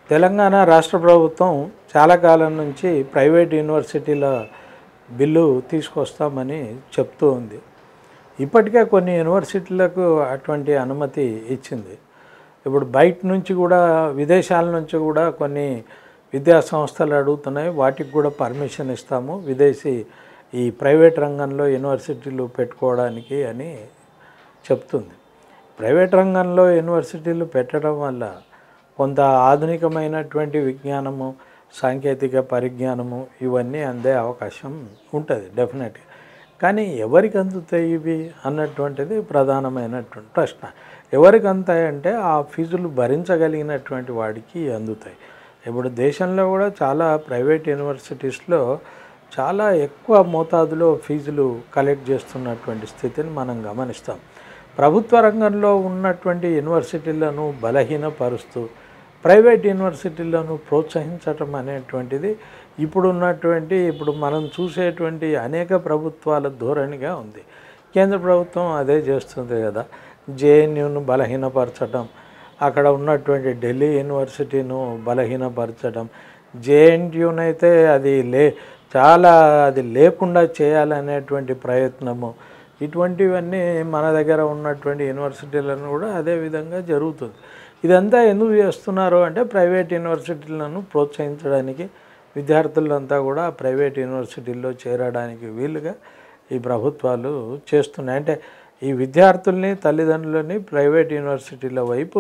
తెలంగాణ రాష్ట్ర ప్రభుత్వం చాలా కాలం నుంచి ప్రైవేట్ యూనివర్సిటీల బిల్లు తీసుకొస్తామని చెప్తూ ఉంది ఇప్పటికే కొన్ని యూనివర్సిటీలకు అటువంటి అనుమతి ఇచ్చింది ఇప్పుడు బయట నుంచి కూడా విదేశాల నుంచి కూడా కొన్ని విద్యా సంస్థలు అడుగుతున్నాయి వాటికి కూడా పర్మిషన్ ఇస్తాము విదేశీ ఈ ప్రైవేట్ రంగంలో యూనివర్సిటీలు పెట్టుకోవడానికి అని చెప్తుంది ప్రైవేట్ రంగంలో యూనివర్సిటీలు పెట్టడం వల్ల కొంత ఆధునికమైనటువంటి విజ్ఞానము సాంకేతిక పరిజ్ఞానము ఇవన్నీ అందే అవకాశం ఉంటుంది డెఫినెట్గా కానీ ఎవరికి అందుతాయి ఇవి అన్నటువంటిది ప్రధానమైనటువంటి ప్రశ్న ఎవరికి అందుతాయంటే ఆ ఫీజులు భరించగలిగినటువంటి వాడికి అందుతాయి ఇప్పుడు దేశంలో కూడా చాలా ప్రైవేట్ యూనివర్సిటీస్లో చాలా ఎక్కువ మోతాదులో ఫీజులు కలెక్ట్ చేస్తున్నటువంటి స్థితిని మనం గమనిస్తాం ప్రభుత్వ రంగంలో ఉన్నటువంటి యూనివర్సిటీలను బలహీనపరుస్తూ ప్రైవేట్ యూనివర్సిటీలను ప్రోత్సహించటం అనేటువంటిది ఇప్పుడు ఉన్నటువంటి ఇప్పుడు మనం చూసేటువంటి అనేక ప్రభుత్వాల ధోరణిగా ఉంది కేంద్ర ప్రభుత్వం అదే చేస్తుంది కదా జేఎన్యూను బలహీనపరచడం అక్కడ ఉన్నటువంటి ఢిల్లీ యూనివర్సిటీను బలహీనపరచడం జేఎన్యూనైతే అది లే చాలా అది లేకుండా చేయాలనేటువంటి ప్రయత్నము ఇటువంటివన్నీ మన దగ్గర ఉన్నటువంటి యూనివర్సిటీలను కూడా అదే విధంగా జరుగుతుంది ఇదంతా ఎందుకు చేస్తున్నారు అంటే ప్రైవేట్ యూనివర్సిటీలను ప్రోత్సహించడానికి విద్యార్థులంతా కూడా ప్రైవేట్ యూనివర్సిటీల్లో చేరడానికి వీలుగా ఈ ప్రభుత్వాలు చేస్తున్నాయి అంటే ఈ విద్యార్థుల్ని తల్లిదండ్రులని ప్రైవేట్ యూనివర్సిటీల వైపు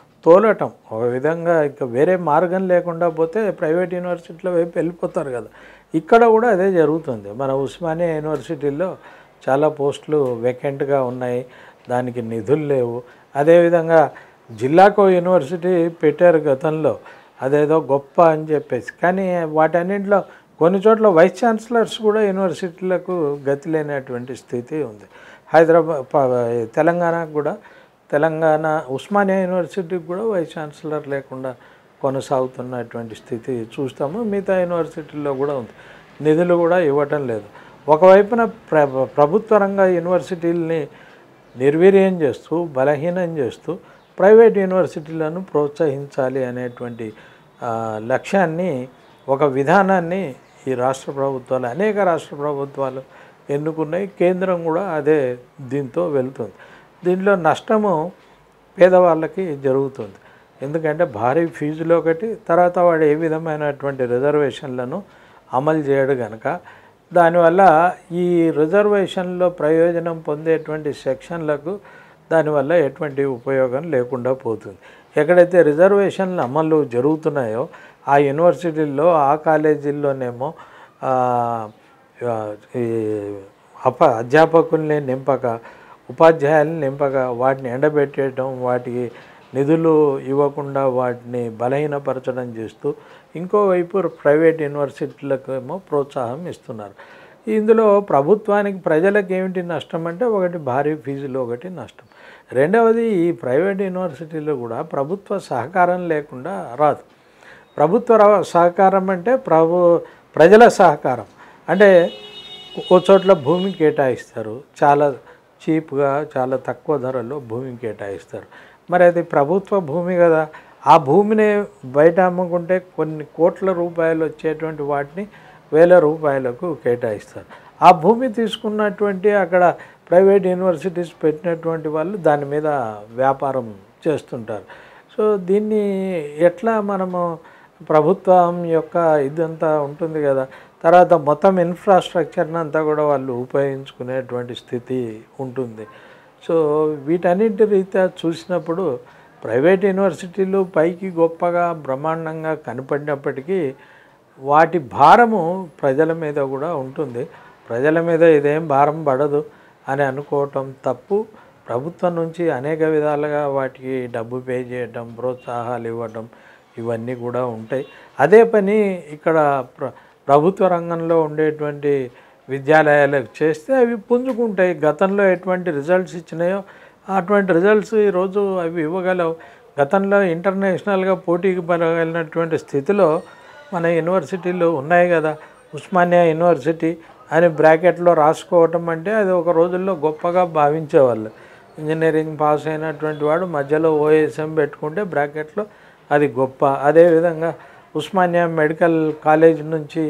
తోలటం ఒక విధంగా ఇంకా వేరే మార్గం లేకుండా పోతే ప్రైవేట్ యూనివర్సిటీల వైపు వెళ్ళిపోతారు కదా ఇక్కడ కూడా అదే జరుగుతుంది మన ఉస్మానియా యూనివర్సిటీలో చాలా పోస్టులు వేకెంట్గా ఉన్నాయి దానికి నిధులు లేవు అదేవిధంగా జిల్లాకో యూనివర్సిటీ పెట్టారు గతంలో అదేదో గొప్ప అని చెప్పేసి కానీ వాటన్నింటిలో కొన్ని చోట్ల వైస్ ఛాన్సలర్స్ కూడా యూనివర్సిటీలకు గతి లేనటువంటి స్థితి ఉంది హైదరాబాద్ ప- తెలంగాణకు కూడా తెలంగాణ ఉస్మానియా యూనివర్సిటీకి కూడా వైస్ ఛాన్సలర్ లేకుండా కొనసాగుతున్నటువంటి స్థితి చూస్తాము మిగతా యూనివర్సిటీల్లో కూడా ఉంది నిధులు కూడా ఇవ్వటం లేదు ఒకవైపున ప్ర ప్రభుత్వ రంగ యూనివర్సిటీలని నిర్వీర్యం చేస్తూ బలహీనం చేస్తూ ప్రైవేట్ యూనివర్సిటీలను ప్రోత్సహించాలి అనేటువంటి ఆ, లక్ష్యాన్ని ఒక విధానాన్ని ఈ రాష్ట్ర ప్రభుత్వాలు అనేక రాష్ట్ర ప్రభుత్వాలు ఎన్నుకున్నాయి కేంద్రం కూడా అదే దీంతో వెళ్తుంది దీంట్లో నష్టము పేదవాళ్ళకి జరుగుతుంది ఎందుకంటే భారీ ఫీజులు ఒకటి తర్వాత వాడు ఏ విధమైనటువంటి రిజర్వేషన్లను అమలు చేయడు కనుక దానివల్ల ఈ రిజర్వేషన్లో ప్రయోజనం పొందేటువంటి సెక్షన్లకు దానివల్ల ఎటువంటి ఉపయోగం లేకుండా పోతుంది ఎక్కడైతే రిజర్వేషన్లు అమలు జరుగుతున్నాయో ఆ యూనివర్సిటీల్లో ఆ కాలేజీల్లోనేమో ఆ, ఆ, ఈ అప అధ్యాపకుల్ని నింపక ఉపాధ్యాయుల్ని నింపక వాటిని ఎండబెట్టేయడం వాటికి నిధులు ఇవ్వకుండా వాటిని బలహీనపరచడం చేస్తూ ఇంకోవైపు ప్రైవేట్ యూనివర్సిటీలకు ఏమో ప్రోత్సాహం ఇస్తున్నారు ఇందులో ప్రభుత్వానికి ప్రజలకు ఏమిటి నష్టం అంటే ఒకటి భారీ ఫీజులు ఒకటి నష్టం రెండవది ఈ ప్రైవేట్ యూనివర్సిటీలో కూడా ప్రభుత్వ సహకారం లేకుండా రాదు ప్రభుత్వ ర- సహకారం అంటే ప్రభు ప్రజల సహకారం అంటే ఓ చోట్ల భూమి కేటాయిస్తారు చాలా చీప్గా చాలా తక్కువ ధరలో భూమి కేటాయిస్తారు మరి అది ప్రభుత్వ భూమి కదా ఆ భూమిని బయట అమ్ముకుంటే కొన్ని కోట్ల రూపాయలు వచ్చేటువంటి వాటిని వేల రూపాయలకు కేటాయిస్తారు ఆ భూమి తీసుకున్నటువంటి అక్కడ ప్రైవేట్ యూనివర్సిటీస్ పెట్టినటువంటి వాళ్ళు దాని మీద వ్యాపారం చేస్తుంటారు సో దీన్ని ఎట్లా మనము ప్రభుత్వం యొక్క ఇదంతా ఉంటుంది కదా తర్వాత మొత్తం ఇన్ఫ్రాస్ట్రక్చర్ని అంతా కూడా వాళ్ళు ఉపయోగించుకునేటువంటి స్థితి ఉంటుంది సో వీటన్నిటి రీత్యా చూసినప్పుడు ప్రైవేట్ యూనివర్సిటీలు పైకి గొప్పగా బ్రహ్మాండంగా కనపడినప్పటికీ వాటి భారము ప్రజల మీద కూడా ఉంటుంది ప్రజల మీద ఇదేం భారం పడదు అని అనుకోవటం తప్పు ప్రభుత్వం నుంచి అనేక విధాలుగా వాటికి డబ్బు పే చేయడం ప్రోత్సాహాలు ఇవ్వడం ఇవన్నీ కూడా ఉంటాయి అదే పని ఇక్కడ ప్ర ప్రభుత్వ రంగంలో ఉండేటువంటి విద్యాలయాలకు చేస్తే అవి పుంజుకుంటాయి గతంలో ఎటువంటి రిజల్ట్స్ ఇచ్చినాయో అటువంటి రిజల్ట్స్ ఈరోజు అవి ఇవ్వగలవు గతంలో ఇంటర్నేషనల్గా పోటీకి పడగలిగినటువంటి స్థితిలో మన యూనివర్సిటీలు ఉన్నాయి కదా ఉస్మానియా యూనివర్సిటీ అని బ్రాకెట్లో రాసుకోవటం అంటే అది ఒక రోజుల్లో గొప్పగా భావించేవాళ్ళు ఇంజనీరింగ్ పాస్ అయినటువంటి వాడు మధ్యలో ఓఎస్ఎం పెట్టుకుంటే బ్రాకెట్లో అది గొప్ప అదేవిధంగా ఉస్మానియా మెడికల్ కాలేజ్ నుంచి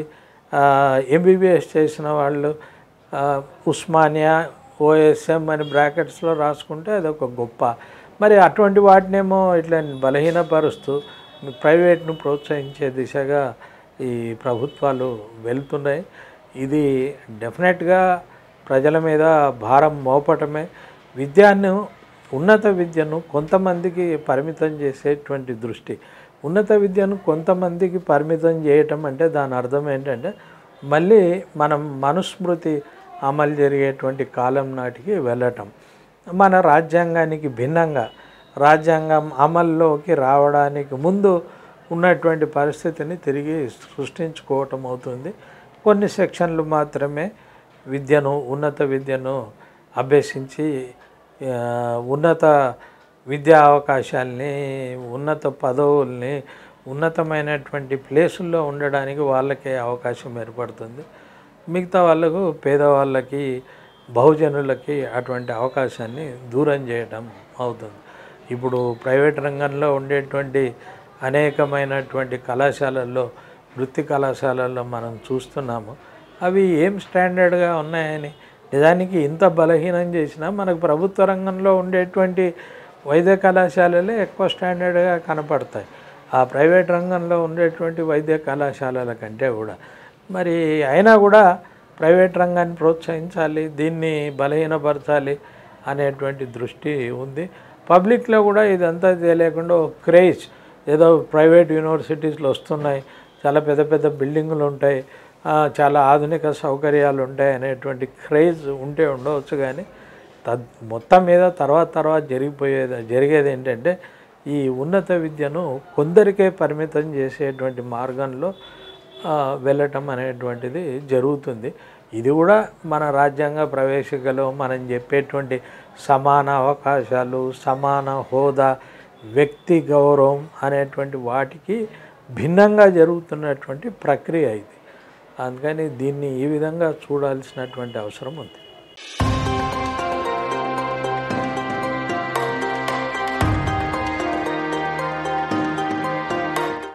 ఎంబీబీఎస్ చేసిన వాళ్ళు ఆ, ఉస్మానియా ఓఎస్ఎం అని బ్రాకెట్స్లో రాసుకుంటే అది ఒక గొప్ప మరి అటువంటి వాటినేమో ఇట్లా బలహీనపరుస్తూ ప్రైవేట్ను ప్రోత్సహించే దిశగా ఈ ప్రభుత్వాలు వెళ్తున్నాయి ఇది డెఫినెట్గా ప్రజల మీద భారం మోపటమే విద్యను ఉన్నత విద్యను కొంతమందికి పరిమితం చేసేటువంటి దృష్టి ఉన్నత విద్యను కొంతమందికి పరిమితం చేయటం అంటే దాని అర్థం ఏంటంటే మళ్ళీ మనం మనుస్మృతి అమలు జరిగేటువంటి కాలం నాటికి వెళ్ళటం మన రాజ్యాంగానికి భిన్నంగా రాజ్యాంగం అమల్లోకి రావడానికి ముందు ఉన్నటువంటి పరిస్థితిని తిరిగి సృష్టించుకోవటం అవుతుంది కొన్ని సెక్షన్లు మాత్రమే విద్యను ఉన్నత విద్యను అభ్యసించి ఆ, ఉన్నత విద్యా అవకాశాల్ని ఉన్నత పదవుల్ని ఉన్నతమైనటువంటి ప్లేసుల్లో ఉండడానికి వాళ్ళకే అవకాశం ఏర్పడుతుంది మిగతా వాళ్ళకు పేదవాళ్ళకి బహుజనులకి అటువంటి అవకాశాన్ని దూరం చేయడం అవుతుంది ఇప్పుడు ప్రైవేట్ రంగంలో ఉండేటువంటి అనేకమైనటువంటి కళాశాలల్లో వృత్తి కళాశాలల్లో మనం చూస్తున్నాము అవి ఏం స్టాండర్డ్గా ఉన్నాయని నిజానికి ఇంత బలహీనం చేసినా మనకు ప్రభుత్వ రంగంలో ఉండేటువంటి వైద్య కళాశాలలే ఎక్కువ స్టాండర్డ్గా కనపడతాయి ఆ ప్రైవేట్ రంగంలో ఉండేటువంటి వైద్య కళాశాలల కంటే కూడా మరి అయినా కూడా ప్రైవేట్ రంగాన్ని ప్రోత్సహించాలి దీన్ని బలహీనపరచాలి అనేటువంటి దృష్టి ఉంది పబ్లిక్లో కూడా ఇదంతా తెలియకుండా ఒక క్రేజ్ ఏదో ప్రైవేట్ యూనివర్సిటీస్లో వస్తున్నాయి చాలా పెద్ద పెద్ద బిల్డింగులు ఉంటాయి ఆ, చాలా ఆధునిక సౌకర్యాలు ఉంటాయి అనేటువంటి క్రేజ్ ఉంటే ఉండవచ్చు కానీ తద్ మొత్తం మీద తర్వాత తర్వాత జరిగిపోయేది జరిగేది ఏంటంటే ఈ ఉన్నత విద్యను కొందరికే పరిమితం చేసేటువంటి మార్గంలో ఆ, వెళ్ళటం అనేటువంటిది జరుగుతుంది ఇది కూడా మన రాజ్యాంగ ప్రవేశికలో మనం చెప్పేటువంటి సమాన అవకాశాలు సమాన హోదా వ్యక్తి గౌరవం అనేటువంటి వాటికి భిన్నంగా జరుగుతున్నటువంటి ప్రక్రియ ఇది అందుకని దీన్ని ఈ విధంగా చూడాల్సినటువంటి అవసరం ఉంది